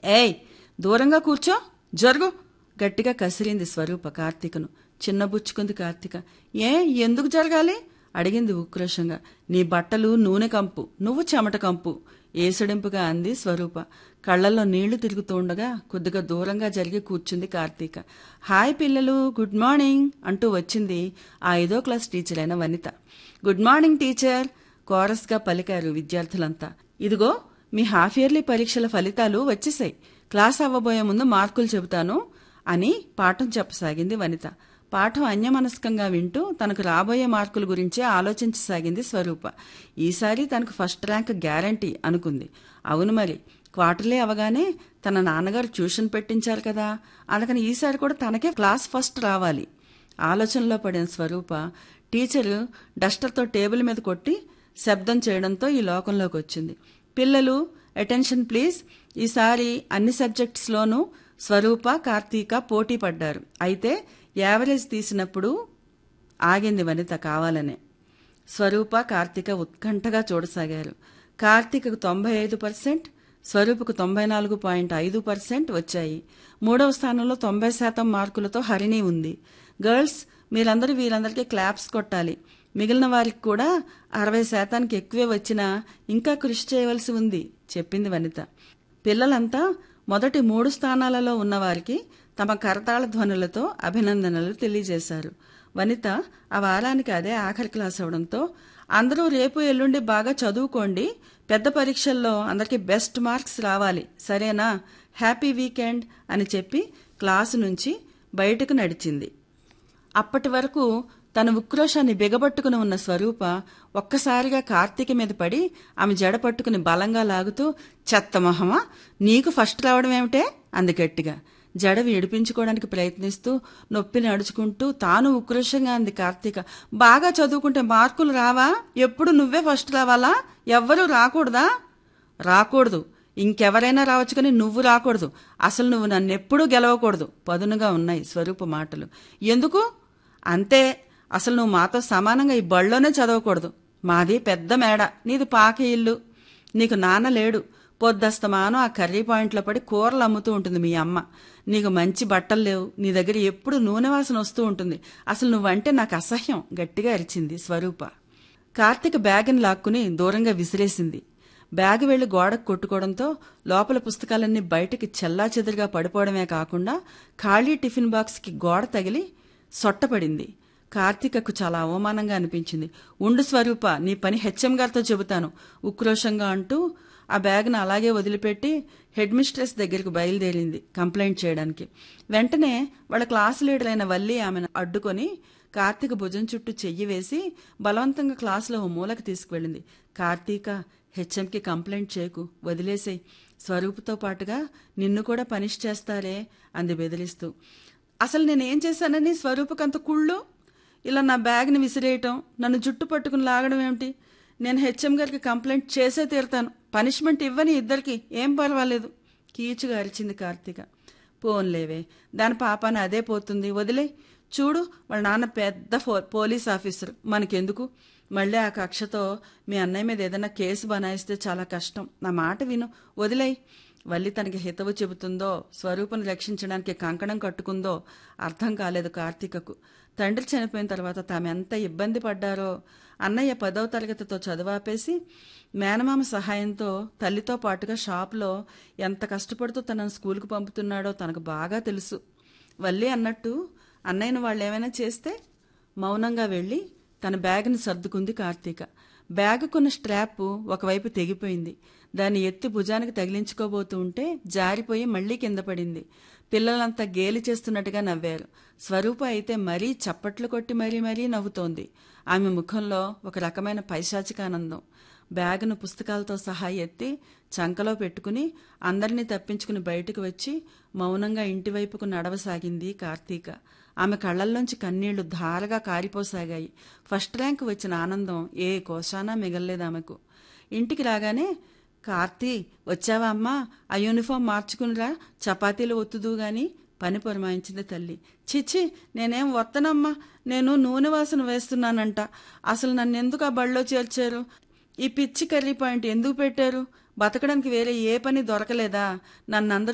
ఏయ్ దూరంగా కూర్చో జరుగు గట్టిగా కసిరింది స్వరూప కార్తీకను చిన్నబుచ్చుకుంది కార్తీక ఏ ఎందుకు జరగాలి అడిగింది ఉక్రోషంగా నీ బట్టలు నూనె కంపు నువ్వు చెమట కంపు ఏసడింపుగా అంది స్వరూప కళ్ళల్లో నీళ్లు తిరుగుతూ ఉండగా కొద్దిగా దూరంగా జరిగి కూర్చుంది కార్తీక హాయ్ పిల్లలు గుడ్ మార్నింగ్ అంటూ వచ్చింది ఆ ఐదో క్లాస్ టీచర్ అయిన వనిత గుడ్ మార్నింగ్ టీచర్ కోరస్గా పలికారు విద్యార్థులంతా ఇదిగో మీ హాఫ్ ఇయర్లీ పరీక్షల ఫలితాలు వచ్చేసాయి క్లాస్ అవ్వబోయే ముందు మార్కులు చెబుతాను అని పాఠం చెప్పసాగింది వనిత పాఠం అన్యమనస్కంగా వింటూ తనకు రాబోయే మార్కుల గురించే ఆలోచించసాగింది స్వరూప ఈసారి తనకు ఫస్ట్ ర్యాంక్ గ్యారంటీ అనుకుంది అవును మరి క్వార్టర్లీ అవగానే తన నాన్నగారు ట్యూషన్ పెట్టించారు కదా అందుకని ఈసారి కూడా తనకే క్లాస్ ఫస్ట్ రావాలి ఆలోచనలో పడిన స్వరూప టీచరు డస్టర్తో టేబుల్ మీద కొట్టి శబ్దం చేయడంతో ఈ లోకంలోకి వచ్చింది పిల్లలు అటెన్షన్ ప్లీజ్ ఈసారి అన్ని సబ్జెక్ట్స్లోనూ స్వరూప కార్తీక పోటీ పడ్డారు అయితే యావరేజ్ తీసినప్పుడు ఆగింది వనిత కావాలనే స్వరూప కార్తీక ఉత్కంఠగా చూడసాగారు కార్తీకకు తొంభై ఐదు పర్సెంట్ స్వరూపకు తొంభై నాలుగు పాయింట్ ఐదు పర్సెంట్ వచ్చాయి మూడవ స్థానంలో తొంభై శాతం మార్కులతో హరిణి ఉంది గర్ల్స్ మీరందరూ వీరందరికీ క్లాప్స్ కొట్టాలి మిగిలిన వారికి కూడా అరవై శాతానికి ఎక్కువే వచ్చినా ఇంకా కృషి చేయవలసి ఉంది చెప్పింది వనిత పిల్లలంతా మొదటి మూడు స్థానాలలో ఉన్నవారికి తమ కరతాళ ధ్వనులతో అభినందనలు తెలియజేశారు వనిత ఆ వారానికి అదే ఆఖరి క్లాస్ అవడంతో అందరూ రేపు ఎల్లుండి బాగా చదువుకోండి పెద్ద పరీక్షల్లో అందరికీ బెస్ట్ మార్క్స్ రావాలి సరేనా హ్యాపీ వీకెండ్ అని చెప్పి క్లాసు నుంచి బయటకు నడిచింది అప్పటి వరకు తన ఉక్రోషాన్ని బిగబట్టుకుని ఉన్న స్వరూప ఒక్కసారిగా కార్తీక మీద పడి ఆమె జడ పట్టుకుని బలంగా లాగుతూ చెత్త మొహమా నీకు ఫస్ట్ రావడం ఏమిటే అంది గట్టిగా జడ విడిపించుకోవడానికి ప్రయత్నిస్తూ నొప్పిని అడుచుకుంటూ తాను ఉక్రోషంగా అంది కార్తీక బాగా చదువుకుంటే మార్కులు రావా ఎప్పుడు నువ్వే ఫస్ట్ రావాలా ఎవ్వరూ రాకూడదా రాకూడదు ఇంకెవరైనా రావచ్చు కానీ నువ్వు రాకూడదు అసలు నువ్వు నన్నెప్పుడూ గెలవకూడదు పదునుగా ఉన్నాయి స్వరూప మాటలు ఎందుకు అంతే అసలు నువ్వు మాతో సమానంగా ఈ బళ్ళోనే చదవకూడదు మాది పెద్ద మేడ నీది పాక ఇల్లు నీకు నాన్న లేడు పొద్దస్తమానం ఆ కర్రీ పాయింట్లో పడి కూరలు అమ్ముతూ ఉంటుంది మీ అమ్మ నీకు మంచి బట్టలు లేవు నీ దగ్గర ఎప్పుడు నూనె వాసన వస్తూ ఉంటుంది అసలు నువ్వంటే నాకు అసహ్యం గట్టిగా అరిచింది స్వరూప కార్తీక బ్యాగ్ని లాక్కుని దూరంగా విసిరేసింది బ్యాగ్ వెళ్లి గోడకు కొట్టుకోవడంతో లోపల పుస్తకాలన్నీ బయటికి చెల్లా చెదురుగా పడిపోవడమే కాకుండా ఖాళీ టిఫిన్ బాక్స్కి గోడ తగిలి సొట్టపడింది కార్తీకకు చాలా అవమానంగా అనిపించింది ఉండు స్వరూప నీ పని హెచ్ఎం గారితో చెబుతాను ఉక్రోషంగా అంటూ ఆ బ్యాగ్ను అలాగే వదిలిపెట్టి హెడ్ మిస్ట్రెస్ దగ్గరికి బయలుదేరింది కంప్లైంట్ చేయడానికి వెంటనే వాళ్ళ క్లాస్ లీడర్ అయిన వల్లి ఆమెను అడ్డుకొని కార్తీక భుజం చుట్టూ చెయ్యి వేసి బలవంతంగా క్లాసులో ఓ మూలకి తీసుకువెళ్ళింది కార్తీక హెచ్ఎంకి కంప్లైంట్ చేయకు వదిలేసేయ్ స్వరూపుతో పాటుగా నిన్ను కూడా పనిష్ చేస్తారే అంది బెదిరిస్తూ అసలు నేనేం చేశానని స్వరూపకంత కుళ్ళు ఇలా నా బ్యాగ్ని విసిరేయటం నన్ను జుట్టు పట్టుకుని లాగడం ఏమిటి నేను హెచ్ఎం గారికి కంప్లైంట్ చేసే తీరుతాను పనిష్మెంట్ ఇవ్వని ఇద్దరికి ఏం పర్వాలేదు కీచుగా అరిచింది కార్తీక పోన్లేవే దాని పాపాన అదే పోతుంది వదిలే చూడు వాళ్ళ నాన్న పెద్ద ఫో పోలీస్ ఆఫీసర్ మనకెందుకు మళ్ళీ ఆ కక్షతో మీ అన్నయ్య మీద ఏదైనా కేసు బనాయిస్తే చాలా కష్టం నా మాట విను వదిలేయ్ వల్లి తనకి హితవు చెబుతుందో స్వరూపను రక్షించడానికి కంకణం కట్టుకుందో అర్థం కాలేదు కార్తీకకు తండ్రి చనిపోయిన తర్వాత తాము ఎంత ఇబ్బంది పడ్డారో అన్నయ్య పదవ తరగతితో చదువాపేసి మేనమామ సహాయంతో తల్లితో పాటుగా షాప్లో ఎంత కష్టపడుతూ తనను స్కూల్కి పంపుతున్నాడో తనకు బాగా తెలుసు వల్లి అన్నట్టు అన్నయ్యను వాళ్ళు ఏమైనా చేస్తే మౌనంగా వెళ్ళి తన బ్యాగ్ని సర్దుకుంది కార్తీక బ్యాగుకున్న స్ట్రాప్ ఒకవైపు తెగిపోయింది దాన్ని ఎత్తి భుజానికి తగిలించుకోబోతూ ఉంటే జారిపోయి మళ్లీ కింద పడింది పిల్లలంతా గేలి చేస్తున్నట్టుగా నవ్వారు స్వరూప అయితే మరీ చప్పట్లు కొట్టి మరీ మరీ నవ్వుతోంది ఆమె ముఖంలో ఒక రకమైన పైశాచికానందం బ్యాగును పుస్తకాలతో సహా ఎత్తి చంకలో పెట్టుకుని అందరినీ తప్పించుకుని బయటకు వచ్చి మౌనంగా ఇంటివైపుకు నడవసాగింది కార్తీక ఆమె కళ్ళల్లోంచి కన్నీళ్లు ధారగా కారిపోసాగాయి ఫస్ట్ ర్యాంక్ వచ్చిన ఆనందం ఏ కోశానా మిగల్లేదు ఆమెకు ఇంటికి రాగానే కార్తీ వచ్చావా అమ్మా ఆ యూనిఫామ్ మార్చుకునిరా చపాతీలు ఒత్తుదు గాని పని పురమాయించింది తల్లి చిచ్చి నేనేం వత్తనమ్మా నేను నూనె వాసన వేస్తున్నానంట అసలు నన్ను ఎందుకు ఆ బళ్ళో చేర్చారు ఈ పిచ్చి కర్రీ పాయింట్ ఎందుకు పెట్టారు బతకడానికి వేరే ఏ పని దొరకలేదా నన్నందరూ